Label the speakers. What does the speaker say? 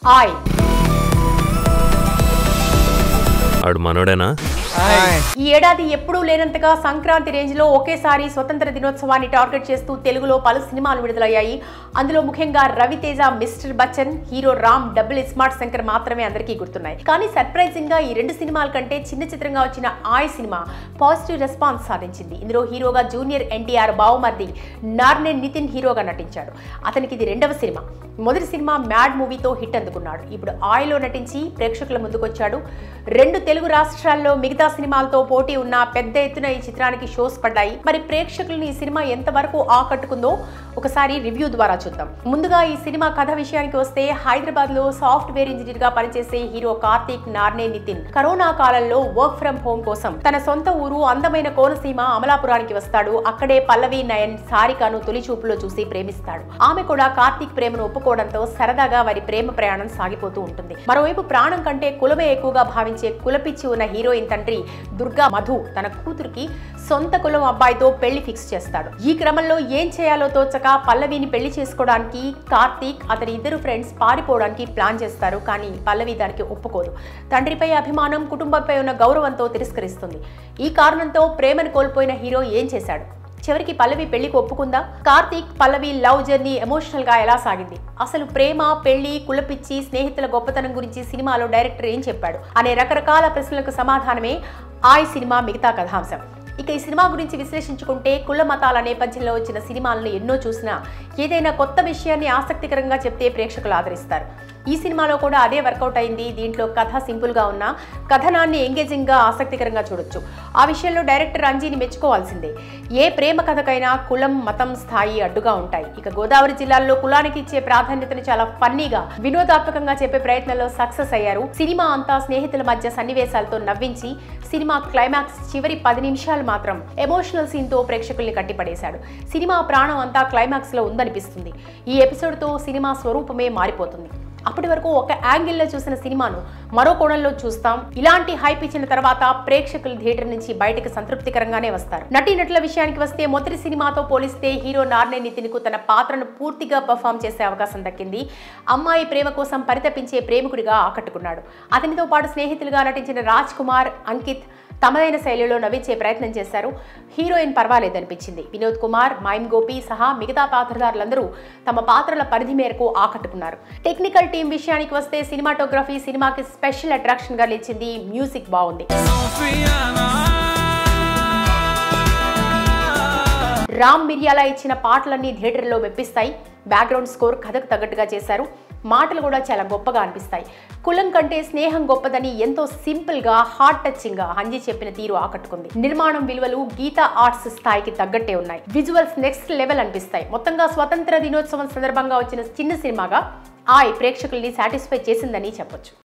Speaker 1: ఆయ్
Speaker 2: ఆడు మనోడేనా
Speaker 1: ఈ ఏడాది ఎప్పుడూ లేనంతగా సంక్రాంతి రేంజ్ లో ఒకేసారి స్వతంత్ర దినోత్సవాన్ని టార్గెట్ చేస్తూ తెలుగులో పలు సినిమాలు విడుదలయ్యాయి అందులో ముఖ్యంగా Raviteja Mr Bachchan hero Ram double smart Shankar మాత్రమే అందరికీ గుర్తున్నాయి కానీ సర్ప్రైజింగ్ గా ఈ రెండు సినిమాల కంటే చిన్న చిత్రంగా వచ్చిన ఆయ్ సినిమా పాజిటివ్ రెస్పాన్స్ సాధించింది ఇందులో హీరోగా జూనియర్ ఎన్టీఆర్ బావుమర్ది నార్నే నితిన్ హీరోగా నటించాడు అతనికి ఇది రెండవ సినిమా మొదటి సినిమా మ్యాడ్ మూవీతో హిట్ అందుకున్నాడు ఇప్పుడు ఆయలో నటించి ప్రేక్షకుల ముందుకొచ్చాడు రెండు తెలుగు రాష్ట్రాల్లో మిగతా సినిమాలతో పోటీ ఉన్న పెద్ద ఎత్తున ఈ చిత్రానికి షోస్ పడ్డాయి మరి ప్రేక్షకులను ఈ సినిమా ఎంతవరకు ఆకట్టుకుందో ఒకసారి రివ్యూ ద్వారా చూద్దాం ముందుగా ఈ సినిమా కథ విషయానికి వస్తే హైదరాబాద్ లో సాఫ్ట్వేర్ ఇంజనీర్ గా పనిచేసే హీరో కార్తీక్ నార్నే నితిన్ కరోనా కాలంలో వర్క్ ఫ్రం హోమ్ కోసం తన సొంత ఊరు అందమైన కోనసీమ అమలాపురానికి వస్తాడు అక్కడే పల్లవి నయన్ సారికను తొలి చూపులో చూసి ప్రేమిస్తాడు ఆమె కూడా కార్తీక్ ప్రేమను ఒప్పుకోవడంతో సరదాగా వారి ప్రేమ ప్రయాణం సాగిపోతూ ఉంటుంది మరోవైపు ప్రాణం కంటే కులమే ఎక్కువగా భావించే కులపిచ్చి ఉన్న హీరోయిన్ తండ్రి దుర్గా మధు తన కూతురికి సొంత కులం అబ్బాయితో పెళ్లి ఫిక్స్ చేస్తాడు ఈ క్రమంలో ఏం చేయాలో తోచక పల్లవిని పెళ్లి చేసుకోవడానికి కార్తీక్ అతని ఇద్దరు ఫ్రెండ్స్ పారిపోవడానికి ప్లాన్ చేస్తారు కానీ పల్లవి దానికి ఒప్పుకోదు తండ్రిపై అభిమానం కుటుంబంపై ఉన్న గౌరవంతో తిరస్కరిస్తుంది ఈ కారణంతో ప్రేమను కోల్పోయిన హీరో ఏం చేశాడు చివరికి పల్లవి పెళ్లికి ఒప్పుకుందా Karthik Pallavi love journey emotional గా ఎలా సాగింది అసలు ప్రేమ పెళ్లి కులపిచ్చి స్నేహితుల గొప్పతనం గురించి సినిమాలో డైరెక్టర్ ఏం చెప్పాడు అనే రకరకాల ప్రశ్నలకు సమాధానమే ఆయ్ సినిమా మిగతా కథాంశం ఇక ఈ సినిమా గురించి విశ్లేషించుకుంటే కుల మతాల నేపథ్యంలో వచ్చిన సినిమాలను ఎన్నో చూసినా ఏదైనా కొత్త విషయాన్ని ఆసక్తికరంగా చెప్తే ప్రేక్షకులు ఆదరిస్తారు ఈ సినిమాలో కూడా అదే వర్కౌట్ అయింది దీంట్లో కథ సింపుల్ గా ఉన్నా కథనాన్ని ఎంగేజింగ్ గా ఆసక్తికరంగా చూడొచ్చు ఆ విషయంలో డైరెక్టర్ అంజీని మెచ్చుకోవాల్సిందే ఏ ప్రేమ కథకైనా కులం మతం స్థాయి అడ్డుగా ఉంటాయి ఇక గోదావరి జిల్లాల్లో కులానికి ఇచ్చే ప్రాధాన్యతను చాలా ఫన్నీగా వినోదాత్మకంగా చెప్పే ప్రయత్నంలో సక్సెస్ అయ్యారు సినిమా అంతా స్నేహితుల మధ్య సన్నివేశాలతో నవ్వించి సినిమా క్లైమాక్స్ చివరి పది నిమిషాలు మాత్రం ఎమోషనల్ సీన్ తో ప్రేక్షకుల్ని కట్టిపడేశాడు సినిమా ప్రాణం అంతా క్లైమాక్స్ లో ఉందనిపిస్తుంది ఈ ఎపిసోడ్ తో సినిమా స్వరూపమే మారిపోతుంది అప్పటి వరకు ఒక యాంగిల్లో చూసిన సినిమాను మరో కోణంలో చూస్తాం ఇలాంటి హైప్ ఇచ్చిన తర్వాత ప్రేక్షకులు థియేటర్ నుంచి బయటకు సంతృప్తికరంగానే వస్తారు నటీనటుల విషయానికి వస్తే మొదటి సినిమాతో పోలిస్తే హీరో నార్నే నితిన్కు తన పాత్రను పూర్తిగా పర్ఫామ్ చేసే అవకాశం దక్కింది అమ్మాయి ప్రేమ కోసం పరితపించే ప్రేమికుడిగా ఆకట్టుకున్నాడు అతనితో పాటు స్నేహితులుగా నటించిన రాజ్ కుమార్ అంకిత్ తమదైన శైలిలో నవ్వించే ప్రయత్నం చేశారు హీరోయిన్ పర్వాలేదనిపించింది వినోద్ కుమార్ మైమ్ గోపి సహా మిగతా పాత్రధారులందరూ తమ పాత్రల పరిధి మేరకు ఆకట్టుకున్నారు టెక్నికల్ టీం విషయానికి వస్తే సినిమాటోగ్రఫీ సినిమాకి స్పెషల్ అట్రాక్షన్ గా నిలిచింది మ్యూజిక్ బాగుంది రామ్ మిర్యాల ఇచ్చిన పాటలన్నీ థియేటర్లో మెప్పిస్తాయి బ్యాక్గ్రౌండ్ స్కోర్ కథకు తగ్గట్టుగా చేశారు మాటలు కూడా చాలా గొప్పగా అనిపిస్తాయి కులం కంటే స్నేహం గొప్పదని ఎంతో సింపుల్ గా హార్ట్ టచింగ్ గా హంజీ చెప్పిన తీరు ఆకట్టుకుంది నిర్మాణం విలువలు గీతా ఆర్ట్స్ స్థాయికి తగ్గట్టే ఉన్నాయి విజువల్స్ నెక్స్ట్ లెవెల్ అనిపిస్తాయి మొత్తంగా స్వతంత్ర దినోత్సవం సందర్భంగా వచ్చిన చిన్న సినిమాగా ఆయ్ ప్రేక్షకుల్ని సాటిస్ఫై చేసిందని చెప్పొచ్చు